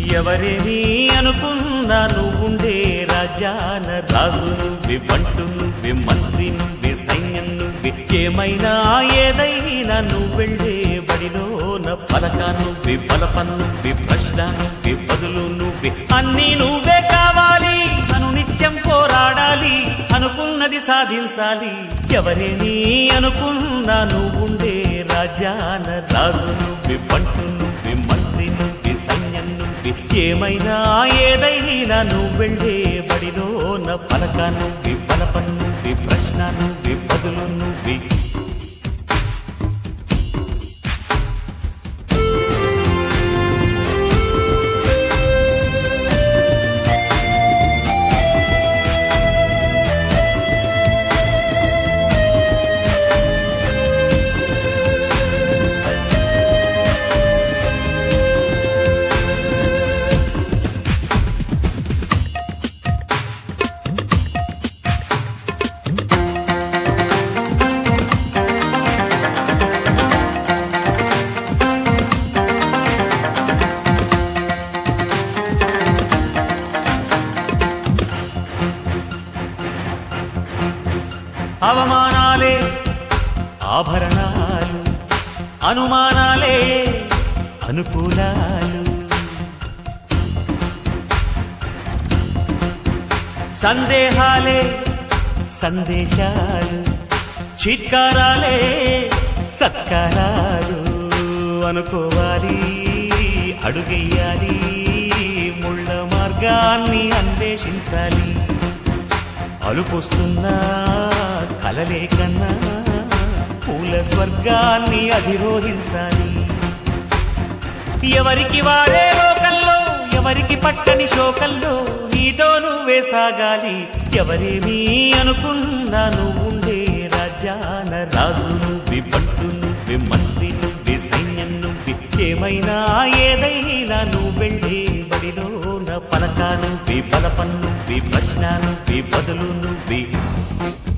ఎవరేమి అనుకున్నా నువ్వుండే రాజాన రాజు నువ్వి బంటు నువ్వి మంత్రి నువ్వి సైన్యం నువ్వి ఏమైనా ఏదైనా నువ్వెళ్ళే బడిలోన పలక నువ్వి బలపన్ నువ్వి ప్రశ్న నువ్వి బదులు నువ్వి అన్నీ నువ్వే కావాలి అను నిత్యం పోరాడాలి అనుకున్నది సాధించాలి ఎవరేమి అనుకున్నా నువ్వుండే రాజాన రాజు నువ్వి బంటు నువ్వి మంత్రి నువ్వి సైన్యం నువ్వి ఏమైనా ఏదైనా నువ్వెళ్ళే బడిలోన పలక నువ్వి బలపన్ నువ్వి ప్రశ్న నువ్వి బదులు నువ్వి అవమానాలే ఆభరణాలు అనుమానాలే అనుకూలాలు సందేహాలే సందేశాలు చిత్కారాలే సత్కారాలు అనుకోవాలి అడుగెయ్యాలి ముళ్ళ మార్గాన్ని అన్వేషించాలి అలుపొస్తున్నా కలలే కన్నా పూల స్వర్గాన్ని అధిరోహించాలి ఎవరికి వాడే లోకల్లో ఎవరికి పట్టని శోకల్లో నీతో నువ్వే సాగాలి ఎవరేమీ అనుకున్నా నువ్వుండే రాజ్యాన రాజు నువ్వి పట్టు నువ్వి మంత్రి నువ్వి సైన్యం నువ్వి ఏమైనా ఏదైనా నువ్వెళ్ళే బడిలోన పలక నువ్వి బలపన్ నువ్వి ప్రశ్న నువ్వి బదులు నువ్వి